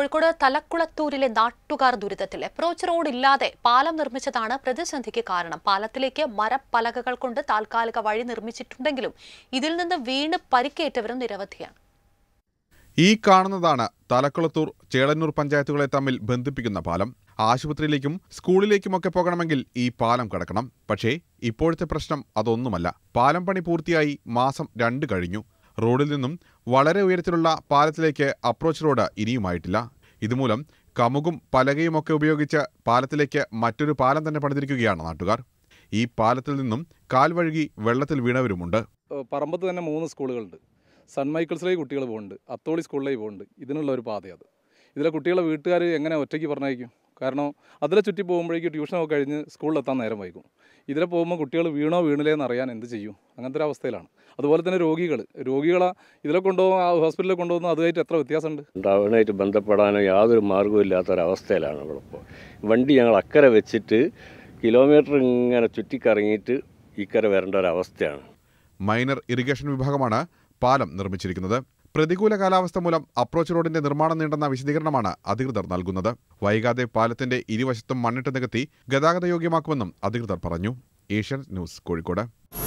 കോഴിക്കോട് തലക്കുളത്തൂരിലെ നാട്ടുകാർ ദുരിതത്തിൽ approach road ഇല്ലാതെ പാലം നിർമ്മിച്ചതാണ് പ്രതിസന്ധിക്ക് കാരണം പാലത്തിലേക്ക് മരപ്പലകകൾ കൊണ്ട് താൽക്കാലിക വഴി നിർമ്മിച്ചിട്ടുണ്ടെങ്കിലും ഇതിൽ നിന്ന് വീണ് പരിക്കേറ്റവരും നിരവധിയാണ് ഈ കാണുന്നതാണ് തലക്കുളത്തൂർ ചേളന്നൂർ പഞ്ചായത്തുകളെ തമ്മിൽ ബന്ധിപ്പിക്കുന്ന പാലം ആശുപത്രിയിലേക്കും സ്കൂളിലേക്കുമൊക്കെ പോകണമെങ്കിൽ ഈ പാലം കടക്കണം പക്ഷേ ഇപ്പോഴത്തെ പ്രശ്നം അതൊന്നുമല്ല പാലം പണി പൂർത്തിയായി മാസം രണ്ട് കഴിഞ്ഞു റോഡിൽ നിന്നും വളരെ ഉയരത്തിലുള്ള പാലത്തിലേക്ക് അപ്രോച്ച് റോഡ് ഇനിയുമായിട്ടില്ല ഇതുമൂലം കമുകും പലകയുമൊക്കെ ഉപയോഗിച്ച് പാലത്തിലേക്ക് മറ്റൊരു പാലം തന്നെ പണിതിരിക്കുകയാണ് നാട്ടുകാർ ഈ പാലത്തിൽ നിന്നും കാൽ വഴുകി വെള്ളത്തിൽ വീണവരുമുണ്ട് ഏഹ് പറമ്പത്ത് തന്നെ മൂന്ന് സ്കൂളുകളുണ്ട് സൺ മൈക്കിൾസിലേക്ക് കുട്ടികൾ പോകുന്നുണ്ട് അത്തോളി സ്കൂളിലേക്ക് പോകുന്നുണ്ട് ഇതിനുള്ള ഒരു പാതയത് ഇതിലെ കുട്ടികളെ വീട്ടുകാർ എങ്ങനെ ഒറ്റയ്ക്ക് പറഞ്ഞയക്കും കാരണം അതിലെ ചുറ്റി പോകുമ്പോഴേക്ക് ട്യൂഷനൊക്കെ കഴിഞ്ഞ് സ്കൂളിലെത്താൻ നേരം വൈകും ഇതിലെ പോകുമ്പോൾ കുട്ടികൾ വീണോ വീണില്ലേ എന്ന് അറിയാൻ എന്ത് ചെയ്യും അങ്ങനത്തെ ഒരു അവസ്ഥയിലാണ് അതുപോലെ തന്നെ രോഗികൾ രോഗികളെ ഇതിലെ കൊണ്ടുപോകുന്ന ആ ഹോസ്പിറ്റലിൽ കൊണ്ടുപോകുന്ന അതുമായിട്ട് എത്ര വ്യത്യാസമുണ്ട് ടൗണായിട്ട് ബന്ധപ്പെടാനോ യാതൊരു മാർഗ്ഗവും ഇല്ലാത്തൊരവസ്ഥയിലാണ് നമ്മളിപ്പോൾ വണ്ടി ഞങ്ങൾ അക്കരെ വെച്ചിട്ട് കിലോമീറ്റർ ഇങ്ങനെ ചുറ്റിക്കറങ്ങിയിട്ട് ഇക്കരെ വരേണ്ട ഒരവസ്ഥയാണ് മൈനർ ഇറിഗേഷൻ വിഭാഗമാണ് പാലം നിർമ്മിച്ചിരിക്കുന്നത് പ്രതികൂല കാലാവസ്ഥ മൂലം അപ്രോച്ച് റോഡിന്റെ നിർമ്മാണം നീണ്ടെന്ന വിശദീകരണമാണ് അധികൃതർ നൽകുന്നത് വൈകാതെ പാലത്തിന്റെ ഇരുവശത്തും മണ്ണിട്ട് നികത്തി ഗതാഗത യോഗ്യമാക്കുമെന്നും അധികൃതർ പറഞ്ഞു ഏഷ്യൻ ന്യൂസ് കോഴിക്കോട്